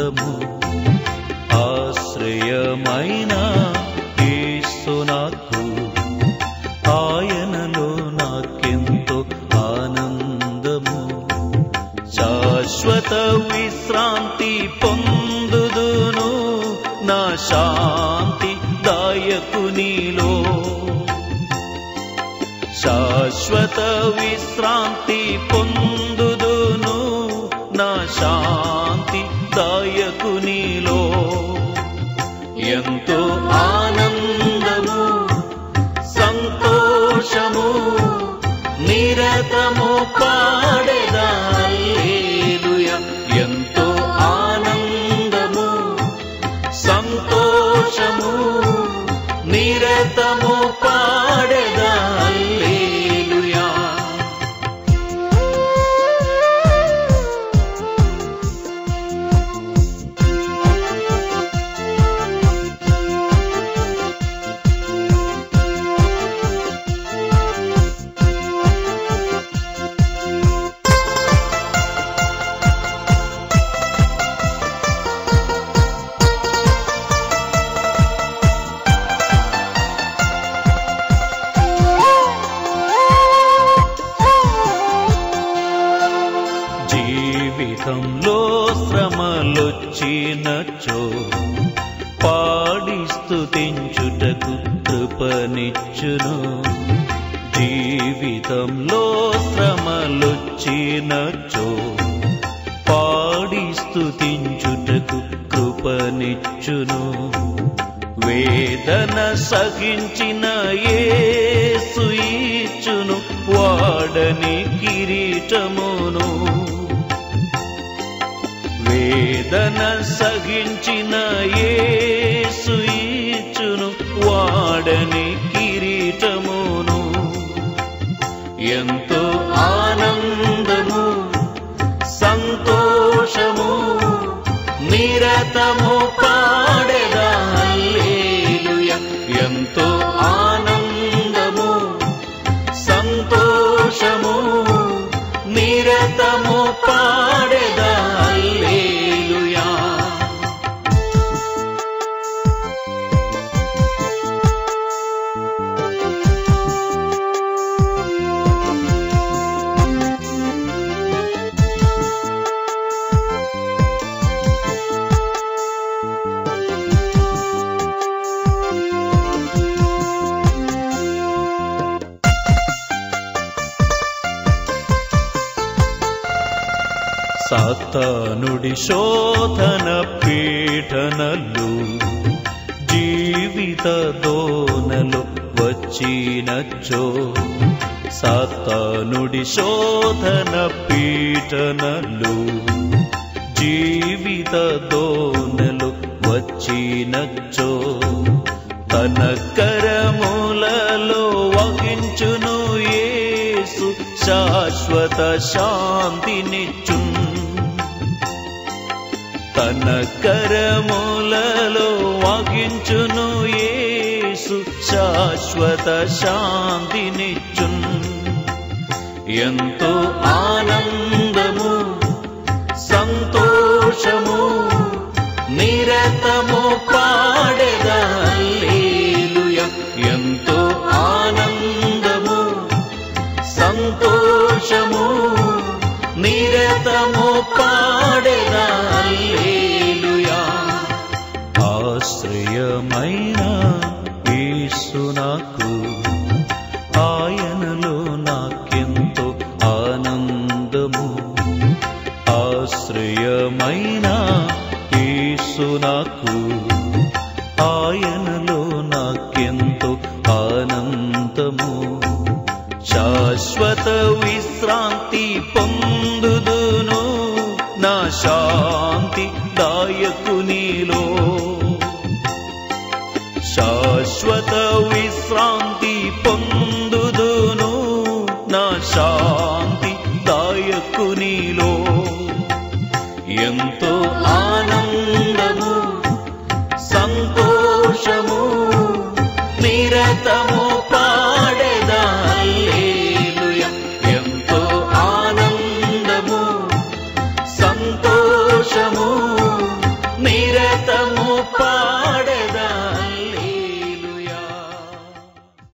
ఆనందము ఆశ్రయమైన యేసు నాకు ఆయనలో నాకెంతో ఆనందము శాశ్వత విశ్రాంతి పొందుదును నా శాంతి దాయకునిలో శాశ్వత విశ్రాంతి పొందుదును నా శాంతి దాయకునిలో ఎంతో ఆనందము సంతోషము నిరతము పాడెదా హల్లెలూయా. ఎంతో ఆనందము సంతోషము నిరతము పాడెదా హల్లెలూయా. జీవితంలో శ్రమలొచ్చినచో పాడి స్తుతించుటకు కృపనిచ్చును జీవితంలో శ్రమలొచ్చినచో పాడి స్తుతించుటకు కృపనిచ్చును వేదన సహించిన యేసు ఇచ్చును వాడని కిరీటమును వేదన సహించిన యేసు ఇచ్చును వాడని కిరీటమును ఎంతో ఆనందము సంతోషము నిరతము పాడెదా హల్లెలూయా. ఎంతో ఆనందము సంతోషము నిరతము పాడెదా హల్లెలూయా. సాతానుడి శోధన పీఠనలు జీవిత దోనలు వచ్చినచో సాతానుడి శోధన పీఠనలు జీవిత దోనలు వచ్చినచో తన కరములలో వహించును యేసు శాశ్వత శాంతినిచ్చున్ తన కరములలో వహించును యేసు శాశ్వత శాంతినిచ్చున్ ఎంతో ఆనందము సంతోషము నిరతము పాడెదా హల్లెలూయా. ఎంతో ఆనందము సంతోషము నిరతము పాడెదా హల్లెలూయా. ఆశ్రయమైన యేసు నాకు ఆయనలో నాకెంతో ఆనందము ఆశ్రయమైన యేసు నాకు ఆయనలో నాకెంతో ఆనందము శాశ్వత విశ్రాంతి పొందుదును నా శాంతి దాయకునిలో శాశ్వత విశ్రాంతి పొందుదును నా శాంతి దాయకునిలో ఎంతో ఆనందము